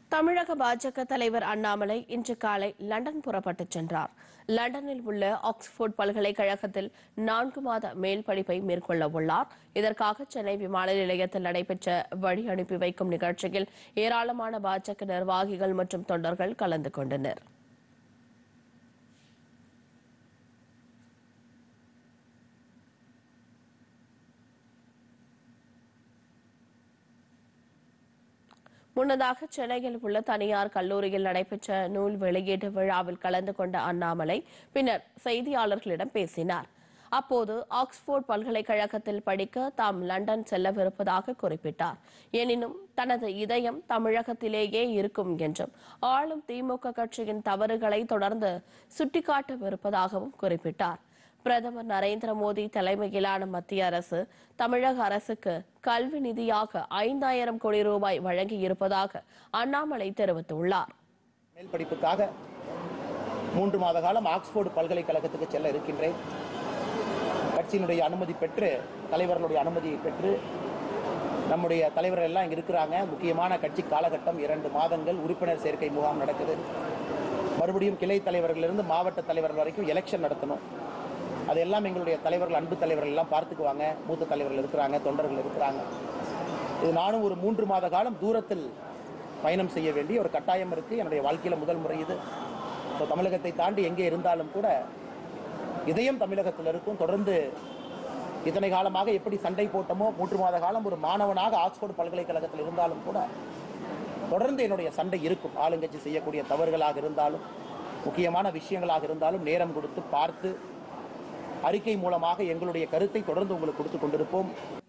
தமிழக பாஜக தலைவர் அண்ணாமலை இன்று காலை லண்டன் புறப்பட்டுச் சென்றார் லண்டனில் உள்ள ஆக்ஸ்போர்ட் பல்கலைக்கழகத்தில் நான்கு மாத மேல் படிப்பை மேற்கொள்ள உள்ளார் இதற்காக சென்னை விமான நிலையத்தில் நடைபெற்ற வழி அனுப்பி வைக்கும் நிகழ்ச்சியில் ஏராளமான பாஜக நிர்வாகிகள் மற்றும் தொண்டர்கள் கலந்து கொண்டனர் முன்னதாக சென்னையில் உள்ள தனியார் கல்லூரியில் நடைபெற்ற நூல் வெளியீட்டு விழாவில் கலந்து கொண்ட அண்ணாமலை பின்னர் செய்தியாளர்களிடம் பேசினார் அப்போது ஆக்ஸ்போர்ட் பல்கலைக்கழகத்தில் படிக்க தாம் லண்டன் செல்லவிருப்பதாக குறிப்பிட்டார் எனினும் தனது இதயம் தமிழகத்திலேயே இருக்கும் என்றும் ஆளும் திமுக கட்சியின் தவறுகளை தொடர்ந்து சுட்டிக்காட்டவிருப்பதாகவும் குறிப்பிட்டார் பிரதமர் நரேந்திர மோடி தலைமையிலான மத்திய அரசு தமிழக அரசுக்கு கல்வி நிதியாக ஐந்தாயிரம் கோடி ரூபாய் வழங்கி இருப்பதாக அண்ணாமலை தெரிவித்துள்ளார் மேல் படிப்புக்காக மூன்று மாத காலம் ஆக்ஸ்போர்டு பல்கலைக்கழகத்துக்கு செல்ல இருக்கின்றேன் கட்சியினுடைய அனுமதி பெற்று தலைவர்களுடைய அனுமதியை பெற்று நம்முடைய தலைவர்கள் எல்லாம் இங்கே இருக்கிறாங்க முக்கியமான கட்சி காலகட்டம் இரண்டு மாதங்கள் உறுப்பினர் சேர்க்கை முகாம் நடக்குது மறுபடியும் கிளை தலைவர்களிலிருந்து மாவட்ட தலைவர்கள் வரைக்கும் எலெக்ஷன் நடத்தணும் அதெல்லாம் எங்களுடைய தலைவர்கள் அன்பு தலைவர்கள் எல்லாம் பார்த்துக்குவாங்க மூத்த தலைவர்கள் இருக்கிறாங்க தொண்டர்கள் இருக்கிறாங்க இது நானும் ஒரு மூன்று மாத காலம் தூரத்தில் பயணம் செய்ய வேண்டிய ஒரு கட்டாயம் இருக்குது என்னுடைய வாழ்க்கையில் முதல் முறை இது ஸோ தமிழகத்தை தாண்டி எங்கே இருந்தாலும் கூட இதயம் தமிழகத்தில் இருக்கும் தொடர்ந்து இத்தனை காலமாக எப்படி சண்டை போட்டோமோ மூன்று மாத காலம் ஒரு மாணவனாக ஆக்ஸ்போர்டு பல்கலைக்கழகத்தில் இருந்தாலும் கூட தொடர்ந்து என்னுடைய சண்டை இருக்கும் ஆளுங்கட்சி செய்யக்கூடிய தவறுகளாக இருந்தாலும் முக்கியமான விஷயங்களாக இருந்தாலும் நேரம் கொடுத்து பார்த்து அறிக்கை மூலமாக எங்களுடைய கருத்தை தொடர்ந்து உங்களுக்கு கொடுத்து கொண்டிருப்போம்